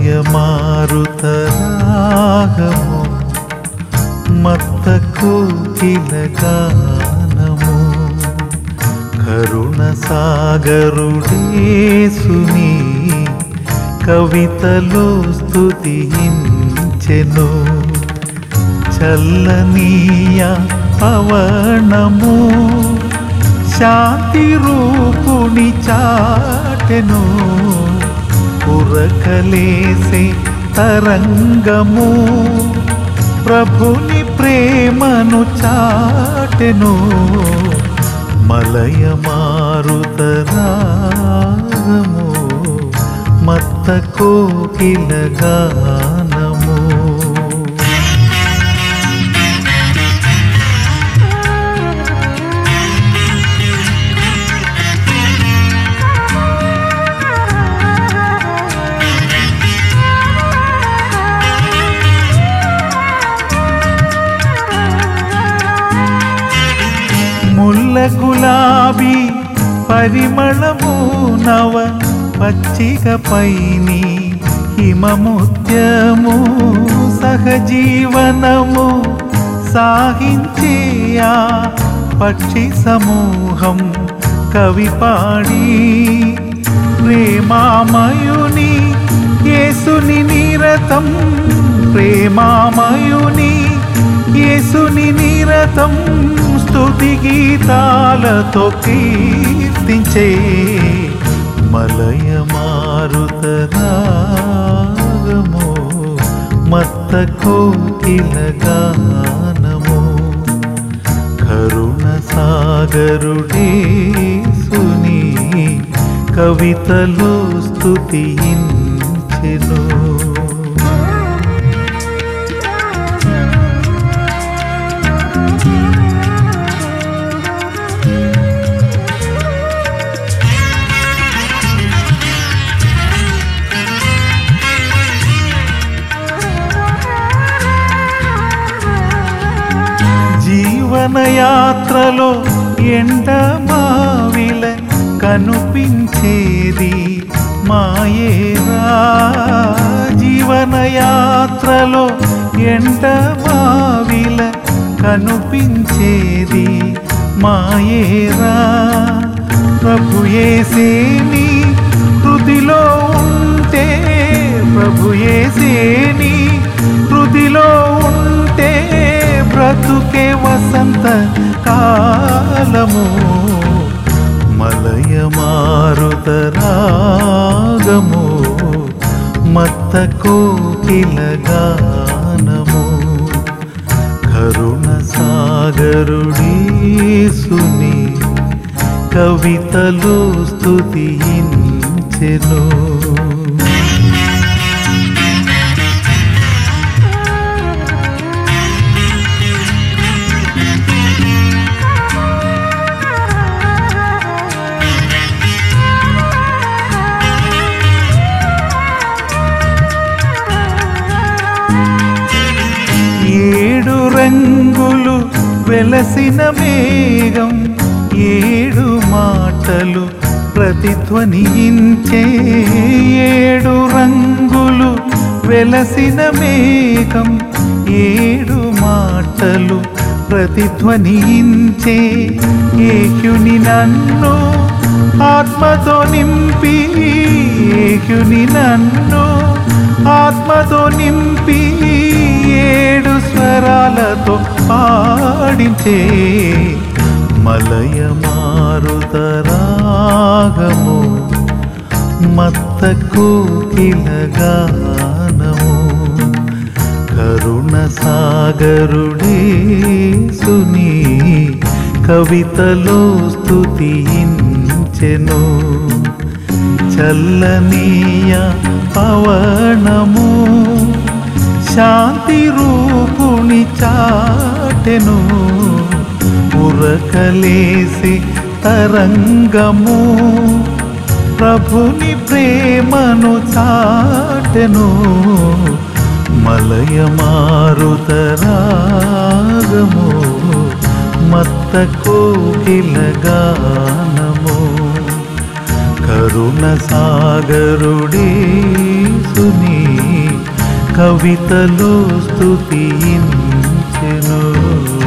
మలయ మారుతరాగము మత్త కోకిల గానము కరుణ సాగరుడేసుని కవితలో స్తుతించెను చల్లనీయ పవనము శాంతి రూపుని చాటెను పురకలేసే తరంగము ప్రభుని ప్రేమను చాటెను మలయ మారుతరాగము మత్త కోకిల గానము ముల్ల గులాబీ పరిమళము నవ పచ్చిక పైని హిమముత్యము సహజీవనము సాగించే ఆ పక్షి సమూహం కవి పాడి ప్రేమామయుని యేసుని నిరతం ప్రేమామయుని యేసుని నిరతం స్తుతి గీతాలతో కీర్తించే మలయ మారుతరాగము మత్త కోకిల గానము కరుణ సాగరుడేసుని కవితలో స్తుతించెను జీవనయాత్రలో ఎండమావిల కనుపించేది మాయేరా జీవనయాత్రలో ఎండమావిల కనుపించేది మాయేరా ప్రభు యేసేని హృదిలో ఉంటే ప్రభు యేసేని హృదిలో ఉంటే బ్రతుకే వసంత కాలము మలయ మారుతరాగము మత్త కోకిల గానము కరుణ సాగరుడీసుని కవితలో స్తుతించెను ఏడు రంగులు వెలసిన మేఘం ఏడు మాటలు ప్రతిధ్వనించే ఏడు రంగులు వెలసిన మేఘం ఏడు మాటలు ప్రతిధ్వనించే ఏహ్యుని నన్ను ఆత్మతో నింపి ఏహ్యుని నన్ను ఆత్మతో నింపి ఏడు స్వరాలతో పాడించే మలయ మారుతరాగము మత్త కోకిల గానము కరుణ సాగరుడేసుని కవితలో స్తుతించెను చల్లనీయ పవనము శాంతి రూపుని చాటెను ఉరకలేసి తరంగము ప్రభుని ప్రేమను చాటెను మలయ మారుతరాగము మత్త కోకిల గానము కరుణ సాగరుడీ సునీ కవితలో స్తుతించెను